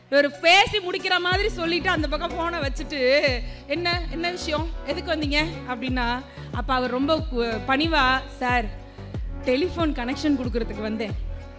ஒரு பேசி முடிக்கிற மாதிரி சொல்லிட்டு அந்த பக்கம் ஃபோனை வச்சுட்டு என்ன என்ன விஷயம் எதுக்கு வந்தீங்க அப்படின்னா அப்போ அவர் ரொம்ப கு- பணிவா சார் டெலிஃபோன் கனெக்ஷன் கொடுக்கறதுக்கு வந்தேன்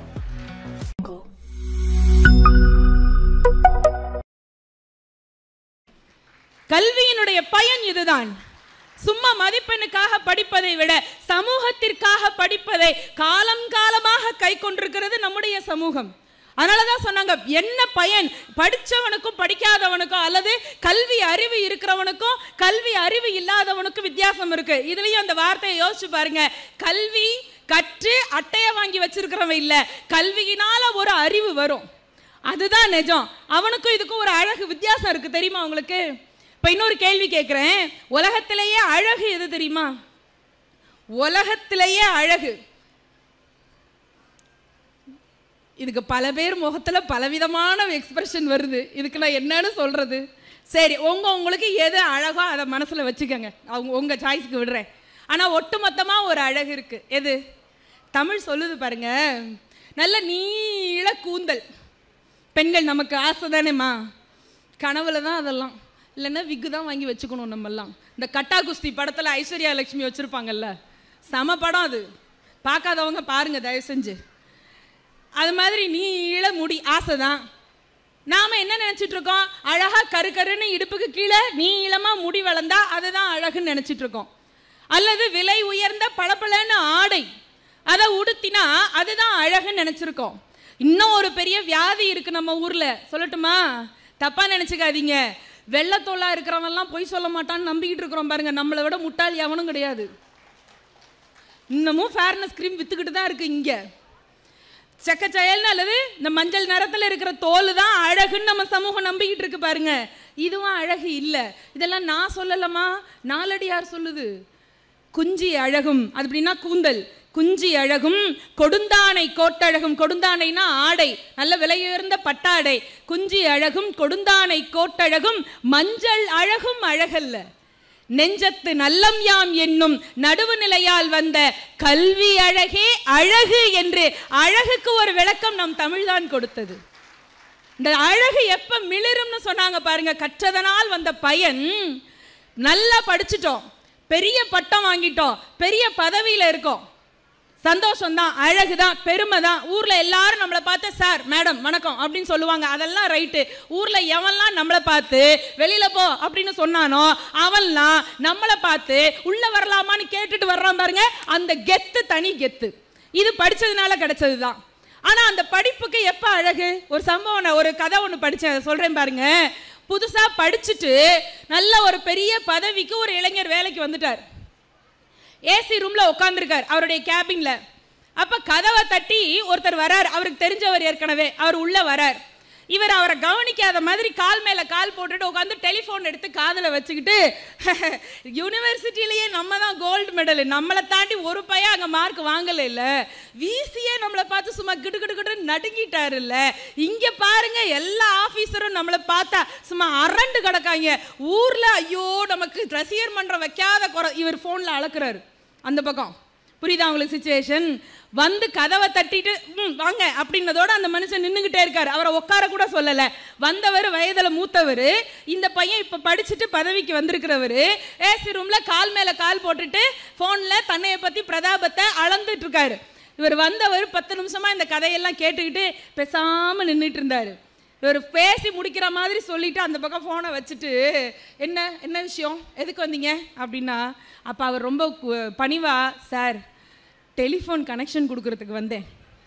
கல்வியினுடைய பயன் இதுதான் சும்மா மதிப்பெண்ணுக்காக படிப்பதை விட சமூகத்திற்காக படிப்பதை காலம் காலமாக கை கொண்டிருக்கிறது நம்முடைய சமூகம் அதனாலதான் சொன்னாங்க என்ன பயன் படிச்சவனுக்கும் படிக்காதவனுக்கும் அல்லது கல்வி அறிவு இருக்கிறவனுக்கும் கல்வி அறிவு இல்லாதவனுக்கும் வித்தியாசம் இருக்கு இதுலயும் அந்த வார்த்தையை யோசிச்சு பாருங்க கல்வி கற்று அட்டையை வாங்கி வச்சிருக்கிறவன் இல்ல கல்வியினால ஒரு அறிவு வரும் அதுதான் நிஜம் அவனுக்கும் இதுக்கும் ஒரு அழகு வித்தியாசம் இருக்கு தெரியுமா உங்களுக்கு இப்ப இன்னொரு கேள்வி கேட்கிறேன் உலகத்திலேயே அழகு எது தெரியுமா உலகத்திலேயே அழகு இதுக்கு பல பேர் முகத்துல பலவிதமான எக்ஸ்பிரஷன் வருது இதுக்கு நான் என்னன்னு சொல்றது சரி உங்க உங்களுக்கு எது அழகோ அதை மனசுல வச்சுக்கோங்க அவங்க உங்க சாய்ஸ்க்கு விடுறேன் ஆனா ஒட்டுமொத்தமா ஒரு அழகு இருக்கு எது தமிழ் சொல்லுது பாருங்க நல்ல நீள கூந்தல் பெண்கள் நமக்கு ஆசை தானேம்மா கனவுல தான் அதெல்லாம் இல்லைன்னா விக்கு தான் வாங்கி வச்சுக்கணும் நம்மெல்லாம் இந்த கட்டா குஸ்தி படத்தில் ஐஸ்வர்யா லட்சுமி வச்சுருப்பாங்கல்ல செம படம் அது பார்க்காதவங்க பாருங்க தயவு செஞ்சு அது மாதிரி நீள முடி ஆசை தான் நாம் என்ன நினச்சிட்டு இருக்கோம் அழகாக கரு கருன்னு இடுப்புக்கு கீழே நீளமா முடி வளர்ந்தா அதுதான் அழகுன்னு நினச்சிட்டு இருக்கோம் அல்லது விலை உயர்ந்த பளபளன்னு ஆடை அதை உடுத்தினா அதுதான் அழகுன்னு நினச்சிருக்கோம் இன்னும் ஒரு பெரிய வியாதி இருக்கு நம்ம ஊர்ல சொல்லட்டுமா தப்பா நினைச்சுக்காதீங்க வெள்ளத்தோலா இருக்கிறவன்லாம் பொய் சொல்ல மாட்டான்னு நம்பிக்கிட்டு இருக்கிறோம் பாருங்க நம்மளை விட முட்டாள் எவனும் கிடையாது இன்னமும் ஃபேர்னஸ் க்ரீம் வித்துக்கிட்டு தான் இருக்கு இங்க செக்கச்செயல்னு அல்லது இந்த மஞ்சள் நிறத்துல இருக்கிற தோல் தான் அழகுன்னு நம்ம சமூகம் நம்பிக்கிட்டு இருக்கு பாருங்க இதுவும் அழகு இல்லை இதெல்லாம் நான் சொல்லலமா நாலடியார் சொல்லுது குஞ்சி அழகும் அது அப்படின்னா கூந்தல் குஞ்சி அழகும் கொடுந்தானை கோட்டழகும் கொடுந்தானைனா ஆடை நல்ல விலையுயர்ந்த பட்டாடை குஞ்சி அழகும் கொடுந்தானை கோட்டழகும் மஞ்சள் அழகும் அழகல்ல நெஞ்சத்து நல்லம் யாம் என்னும் நடுவு நிலையால் வந்த கல்வி அழகே அழகு என்று அழகுக்கு ஒரு விளக்கம் நம் தமிழ்தான் கொடுத்தது இந்த அழகு எப்ப மிளிரும்னு சொன்னாங்க பாருங்க கற்றதனால் வந்த பயன் நல்லா படிச்சிட்டோம் பெரிய பட்டம் வாங்கிட்டோம் பெரிய பதவியில இருக்கோம் சந்தோஷம் தான் அழகு தான் பெருமை தான் ஊர்ல எல்லாரும் நம்மளை பார்த்து சார் மேடம் வணக்கம் அப்படின்னு சொல்லுவாங்க அதெல்லாம் ரைட்டு ஊர்ல எவன்லாம் நம்மளை பார்த்து வெளியில போ அப்படின்னு சொன்னானோ அவன்லாம் நம்மளை பார்த்து உள்ள வரலாமான்னு கேட்டுட்டு வர்றான் பாருங்க அந்த கெத்து தனி கெத்து இது படிச்சதுனால கிடைச்சது தான் ஆனா அந்த படிப்புக்கு எப்ப அழகு ஒரு சம்பவம் நான் ஒரு கதை ஒன்று படிச்சேன் அதை சொல்றேன் பாருங்க புதுசா படிச்சுட்டு நல்ல ஒரு பெரிய பதவிக்கு ஒரு இளைஞர் வேலைக்கு வந்துட்டார் ஏசி ரூம்ல உட்காந்துருக்கார் அவருடைய கேபின்ல அப்ப கதவை தட்டி ஒருத்தர் வரார் அவருக்கு தெரிஞ்சவர் ஏற்கனவே அவர் உள்ள வரார் இவர் அவரை கவனிக்காத மாதிரி கால் மேல கால் போட்டுட்டு உட்காந்து டெலிஃபோன் எடுத்து காதுல வச்சுக்கிட்டு யூனிவர்சிட்டிலேயே நம்ம தான் கோல்டு மெடல் நம்மளை தாண்டி ஒரு பையன் அங்க மார்க் வாங்கல இல்ல விசியே நம்மளை பார்த்து சும்மா கிடு கிடு கிடு நடுங்கிட்டாரு இல்ல இங்க பாருங்க எல்லா ஆபீசரும் நம்மளை பார்த்தா சும்மா அரண்டு கிடக்காங்க ஊர்ல ஐயோ நமக்கு ரசிகர் மன்றம் வைக்காத குறை இவர் போன்ல அளக்குறாரு அந்த பக்கம் புரியுதா உங்களுக்கு சுச்சுவேஷன் வந்து கதவை தட்டிட்டு ம் வாங்க அப்படின்னதோட அந்த மனுஷன் நின்றுகிட்டே இருக்காரு அவரை உட்கார கூட சொல்லலை வந்தவர் வயதில் மூத்தவர் இந்த பையன் இப்போ படிச்சுட்டு பதவிக்கு வந்திருக்கிறவர் ஏசி ரூமில் கால் மேலே கால் போட்டுட்டு ஃபோனில் தன்னைய பற்றி பிரதாபத்தை அளந்துட்டு இருக்காரு இவர் வந்தவர் பத்து நிமிஷமா இந்த கதையெல்லாம் கேட்டுக்கிட்டு பேசாமல் நின்றுட்டு இருந்தார் இவர் பேசி முடிக்கிற மாதிரி சொல்லிட்டு அந்த பக்கம் ஃபோனை வச்சுட்டு என்ன என்ன விஷயம் எதுக்கு வந்தீங்க அப்படின்னா அப்போ அவர் ரொம்ப கு- பணிவா சார் டெலிஃபோன் கனெக்ஷன் கொடுக்கறதுக்கு வந்தேன்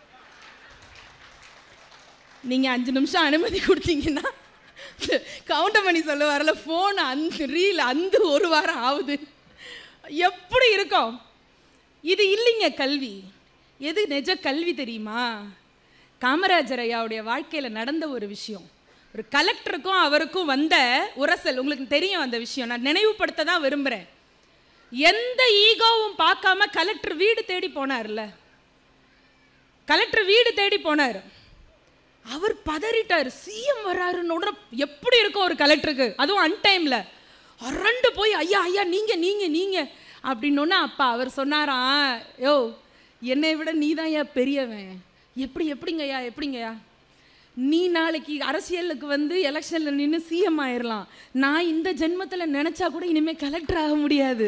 நீங்கள் அஞ்சு நிமிஷம் அனுமதி கொடுத்தீங்கன்னா கவுண்டர் பண்ணி சொல்ல வரல ஃபோன் அந்த ரீல் அந்த ஒரு வாரம் ஆகுது எப்படி இருக்கும் இது இல்லைங்க கல்வி எது நிஜ கல்வி தெரியுமா காமராஜர் ஐயாவுடைய வாழ்க்கையில் நடந்த ஒரு விஷயம் ஒரு கலெக்டருக்கும் அவருக்கும் வந்த உரசல் உங்களுக்கு தெரியும் அந்த விஷயம் நான் நினைவுபடுத்த தான் விரும்புகிறேன் எந்த ஈகோவும் பார்க்காம கலெக்டர் வீடு தேடி போனார்ல கலெக்டர் வீடு தேடி போனார் அவர் பதறிட்டார் சிஎம் வர்றாருன்னு உடனே எப்படி இருக்கும் ஒரு கலெக்டருக்கு அதுவும் அன்டைம்ல அரண்டு போய் ஐயா ஐயா நீங்க நீங்க நீங்க அப்படின்னோன்னா அப்பா அவர் சொன்னாராம் யோ என்னை விட நீ தான் பெரியவன் எப்படி எப்படிங்கய்யா எப்படிங்கய்யா நீ நாளைக்கு அரசியலுக்கு வந்து எலெக்ஷனில் நின்று சிஎம் ஆயிரலாம் நான் இந்த ஜென்மத்தில் நினச்சா கூட இனிமேல் கலெக்டர் ஆக முடியாது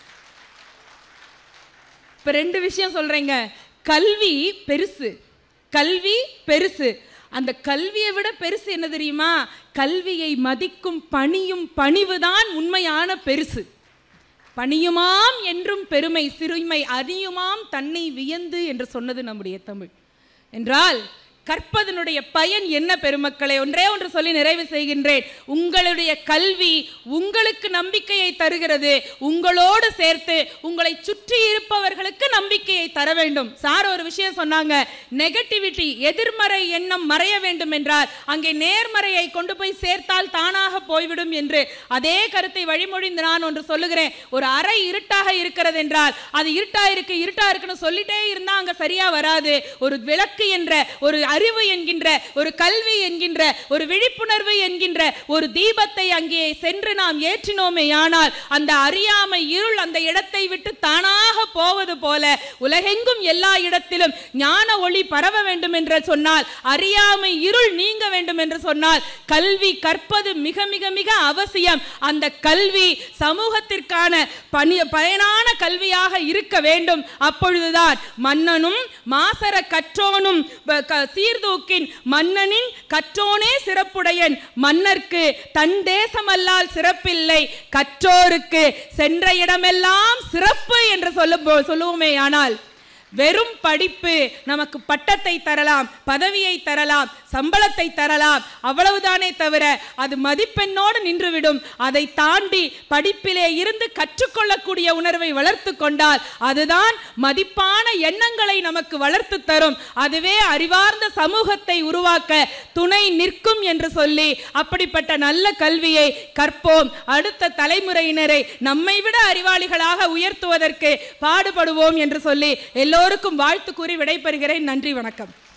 இப்போ ரெண்டு விஷயம் சொல்கிறேங்க கல்வி பெருசு கல்வி பெருசு அந்த கல்வியை விட பெருசு என்ன தெரியுமா கல்வியை மதிக்கும் பணியும் பணிவுதான் உண்மையான பெருசு பணியுமாம் என்றும் பெருமை சிறுமை அறியுமாம் தன்னை வியந்து என்று சொன்னது நம்முடைய தமிழ் என்றால் கற்பதனுடைய பயன் என்ன பெருமக்களே ஒன்றே ஒன்று சொல்லி நிறைவு செய்கின்றேன் உங்களுடைய கல்வி உங்களுக்கு நம்பிக்கையை தருகிறது உங்களோடு சேர்த்து உங்களை சுற்றி இருப்பவர்களுக்கு நம்பிக்கையை தர வேண்டும் சார் ஒரு விஷயம் சொன்னாங்க நெகட்டிவிட்டி எதிர்மறை எண்ணம் மறைய வேண்டும் என்றால் அங்கே நேர்மறையை கொண்டு போய் சேர்த்தால் தானாக போய்விடும் என்று அதே கருத்தை வழிமொழிந்து நான் ஒன்று சொல்லுகிறேன் ஒரு அறை இருட்டாக இருக்கிறது என்றால் அது இருட்டா இருக்கு இருட்டா இருக்குன்னு சொல்லிட்டே இருந்தா அங்க சரியா வராது ஒரு விளக்கு என்ற ஒரு அறிவு என்கின்ற ஒரு கல்வி என்கின்ற ஒரு விழிப்புணர்வு என்கின்ற ஒரு தீபத்தை அங்கே சென்று நாம் ஏற்றினோமே ஆனால் அந்த அறியாமை இருள் அந்த இடத்தை விட்டு தானாக போவது போல உலகெங்கும் எல்லா இடத்திலும் ஞான ஒளி பரவ வேண்டும் என்று சொன்னால் அறியாமை இருள் நீங்க வேண்டும் என்று சொன்னால் கல்வி கற்பது மிக மிக மிக அவசியம் அந்த கல்வி சமூகத்திற்கான பணி பயனான கல்வியாக இருக்க வேண்டும் அப்பொழுதுதான் மன்னனும் மாசர கற்றோனும் ப- க- சீர்தூக்கின் மன்னனின் கற்றோனே சிறப்புடையன் மன்னர்க்கு தன் தேசமல்லால் சிறப்பில்லை கற்றோருக்கு சென்ற இடமெல்லாம் சிறப்பு என்று சொல்லும் சொல்லுவோமே ஆனால் வெறும் படிப்பு நமக்கு பட்டத்தை தரலாம் பதவியை தரலாம் சம்பளத்தை தரலாம் அவ்வளவுதானே தவிர அது மதிப்பெண்ணோடு நின்றுவிடும் அதை தாண்டி படிப்பிலே இருந்து கற்றுக்கொள்ளக்கூடிய உணர்வை வளர்த்து கொண்டால் அதுதான் மதிப்பான எண்ணங்களை நமக்கு வளர்த்து தரும் அதுவே அறிவார்ந்த சமூகத்தை உருவாக்க துணை நிற்கும் என்று சொல்லி அப்படிப்பட்ட நல்ல கல்வியை கற்போம் அடுத்த தலைமுறையினரை நம்மை விட அறிவாளிகளாக உயர்த்துவதற்கு பாடுபடுவோம் என்று சொல்லி எல்லோருக்கும் வாழ்த்து கூறி விடைபெறுகிறேன் நன்றி வணக்கம்